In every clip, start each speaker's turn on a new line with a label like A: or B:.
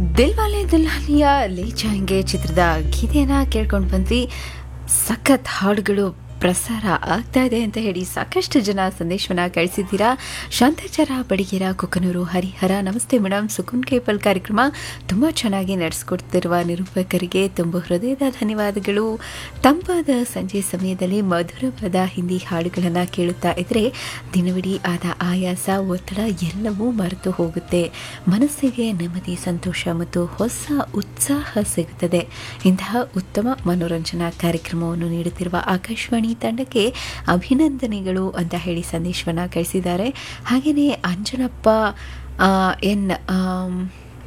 A: ದಿಲ್ವಾಲೆ ದುಲ್ಹನಿಯ ಲೇ ಜಾಯಂಗೆ ಚಿತ್ರದ ಗೀತೆಯನ್ನ ಕೇಳ್ಕೊಂಡು ಬಂದ್ವಿ ಸಖತ್ ಹಾಡುಗಳು ಪ್ರಸಾರ ಆಗ್ತಾ ಇದೆ ಅಂತ ಹೇಳಿ ಸಾಕಷ್ಟು ಜನ ಸಂದೇಶವನ್ನ ಕಳಿಸಿದ್ದೀರಾ ಶಾಂತಾಚಾರ ಬಡಿಗೆರ ಕುಕನೂರು ಹರಿಹರ ನಮಸ್ತೆ ಮೇಡಮ್ ಸುಕುನ್ ಕೇಪಲ್ ಕಾರ್ಯಕ್ರಮ ತುಂಬ ಚೆನ್ನಾಗಿ ನಡೆಸ್ಕೊಡ್ತಿರುವ ನಿರೂಪಕರಿಗೆ ತುಂಬ ಹೃದಯದ ಧನ್ಯವಾದಗಳು ತಂಪಾದ ಸಂಜೆ ಸಮಯದಲ್ಲಿ ಮಧುರವಾದ ಹಿಂದಿ ಹಾಡುಗಳನ್ನು ಕೇಳುತ್ತಾ ಇದ್ರೆ ದಿನವಿಡೀ ಆದ ಆಯಾಸ ಒತ್ತಡ ಎಲ್ಲವೂ ಮರೆತು ಹೋಗುತ್ತೆ ಮನಸ್ಸಿಗೆ ನೆಮ್ಮದಿ ಸಂತೋಷ ಮತ್ತು ಹೊಸ ಉತ್ಸಾಹ ಸಿಗುತ್ತದೆ ಇಂತಹ ಉತ್ತಮ ಮನೋರಂಜನಾ ಕಾರ್ಯಕ್ರಮವನ್ನು ನೀಡುತ್ತಿರುವ ಆಕಾಶವಾಣಿ ತಂಡಕ್ಕೆ ಅಭಿನಂದನೆಗಳು ಅಂತ ಹೇಳಿ ಸಂದೇಶವನ್ನು ಕಳಿಸಿದ್ದಾರೆ ಹಾಗೆಯೇ ಅಂಜನಪ್ಪ ಆ, ಎನ್ ಆಮ್,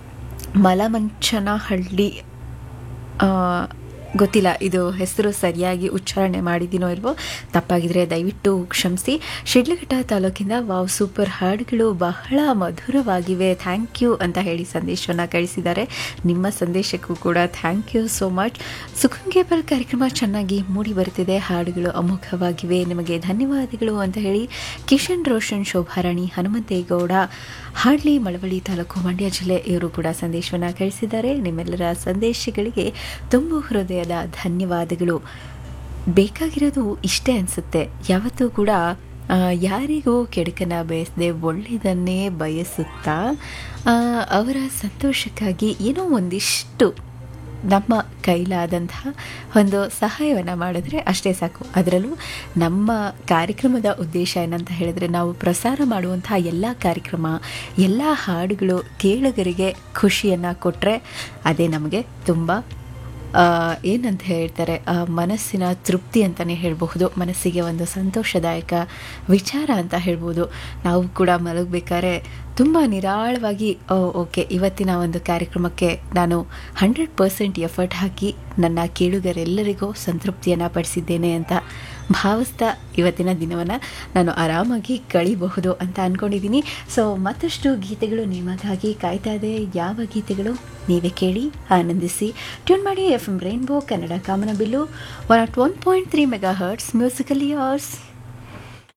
A: ಮಲಮಂಚನಹಳ್ಳಿ ಆ, ಗೊತ್ತಿಲ್ಲ ಇದು ಹೆಸರು ಸರಿಯಾಗಿ ಉಚ್ಚಾರಣೆ ಮಾಡಿದ್ದೀನೋ ಇಲ್ವೋ ತಪ್ಪಾಗಿದ್ರೆ ದಯವಿಟ್ಟು ಕ್ಷಮಿಸಿ ಶಿಡ್ಲಘಟ್ಟ ತಾಲೂಕಿಂದ ವಾವ್ ಸೂಪರ್ ಹಾಡುಗಳು ಬಹಳ ಮಧುರವಾಗಿವೆ ಥ್ಯಾಂಕ್ ಯು ಅಂತ ಹೇಳಿ ಸಂದೇಶವನ್ನು ಕಳಿಸಿದ್ದಾರೆ ನಿಮ್ಮ ಸಂದೇಶಕ್ಕೂ ಕೂಡ ಥ್ಯಾಂಕ್ ಯು ಸೋ ಮಚ್ ಸುಖಂಗೇಬಲ್ ಕಾರ್ಯಕ್ರಮ ಚೆನ್ನಾಗಿ ಮೂಡಿ ಬರುತ್ತಿದೆ ಹಾಡುಗಳು ಅಮೋಘವಾಗಿವೆ ನಿಮಗೆ ಧನ್ಯವಾದಗಳು ಅಂತ ಹೇಳಿ ಕಿಶನ್ ರೋಷನ್ ಶೋಭಾರಾಣಿ ಹನುಮಂತೇಗೌಡ ಹಾಡ್ಲಿ ಮಳವಳ್ಳಿ ತಾಲೂಕು ಮಂಡ್ಯ ಜಿಲ್ಲೆ ಇವರು ಕೂಡ ಸಂದೇಶವನ್ನು ಕಳಿಸಿದ್ದಾರೆ ನಿಮ್ಮೆಲ್ಲರ ಸಂದೇಶಗಳಿಗೆ ತುಂಬ ಹೃದಯದ ಧನ್ಯವಾದಗಳು ಬೇಕಾಗಿರೋದು ಇಷ್ಟೇ ಅನಿಸುತ್ತೆ ಯಾವತ್ತೂ ಕೂಡ ಆ, ಯಾರಿಗೂ ಕೆಡುಕನ ಬಯಸದೆ ಒಳ್ಳೆಯದನ್ನೇ ಬಯಸುತ್ತಾ ಆ, ಅವರ ಸಂತೋಷಕ್ಕಾಗಿ ಏನೋ ಒಂದಿಷ್ಟು ನಮ್ಮ ಕೈಲಾದಂತಹ ಒಂದು ಸಹಾಯವನ್ನು ಮಾಡಿದ್ರೆ ಅಷ್ಟೇ ಸಾಕು ಅದರಲ್ಲೂ ನಮ್ಮ ಕಾರ್ಯಕ್ರಮದ ಉದ್ದೇಶ ಏನಂತ ಹೇಳಿದ್ರೆ ನಾವು ಪ್ರಸಾರ ಮಾಡುವಂತಹ ಎಲ್ಲ ಕಾರ್ಯಕ್ರಮ ಎಲ್ಲ ಹಾಡುಗಳು ಕೇಳುಗರಿಗೆ ಖುಷಿಯನ್ನು ಕೊಟ್ಟರೆ ಅದೇ ನಮಗೆ ತುಂಬ ಆ, ಏನಂತ ಹೇಳ್ತಾರೆ ಆ, ಮನಸ್ಸಿನ ತೃಪ್ತಿ ಅಂತಲೇ ಹೇಳಬಹುದು ಮನಸ್ಸಿಗೆ ಒಂದು ಸಂತೋಷದಾಯಕ ವಿಚಾರ ಅಂತ ಹೇಳ್ಬೋದು ನಾವು ಕೂಡ ಮಲಗಬೇಕಾದ್ರೆ ತುಂಬ ನಿರಾಳವಾಗಿ ಓ ಓಕೆ ಇವತ್ತಿನ ಒಂದು ಕಾರ್ಯಕ್ರಮಕ್ಕೆ ನಾನು ಹಂಡ್ರೆಡ್ ಪರ್ಸೆಂಟ್ ಎಫರ್ಟ್ ಹಾಕಿ ನನ್ನ ಕೇಳುಗರೆಲ್ಲರಿಗೂ ಸಂತೃಪ್ತಿಯನ್ನು ಪಡಿಸಿದ್ದೇನೆ ಅಂತ ಭಾವಿಸ್ತಾ ಇವತ್ತಿನ ದಿನವನ್ನು ನಾನು ಆರಾಮಾಗಿ ಕಳಿಬಹುದು ಅಂತ ಅಂದ್ಕೊಂಡಿದ್ದೀನಿ ಸೊ ಮತ್ತಷ್ಟು ಗೀತೆಗಳು ನಿಮಗಾಗಿ ಕಾಯ್ತಾ ಇದೆ ಯಾವ ಗೀತೆಗಳು ನೀವೇ ಕೇಳಿ ಆನಂದಿಸಿ ಟ್ಯೂನ್ ಮಾಡಿ ಎಫ್ ಎಂ ರೈನ್ಬೋ ಕನ್ನಡ ಕಾಮನಬಿಲ್ಲು one not one point three megahertz musically hours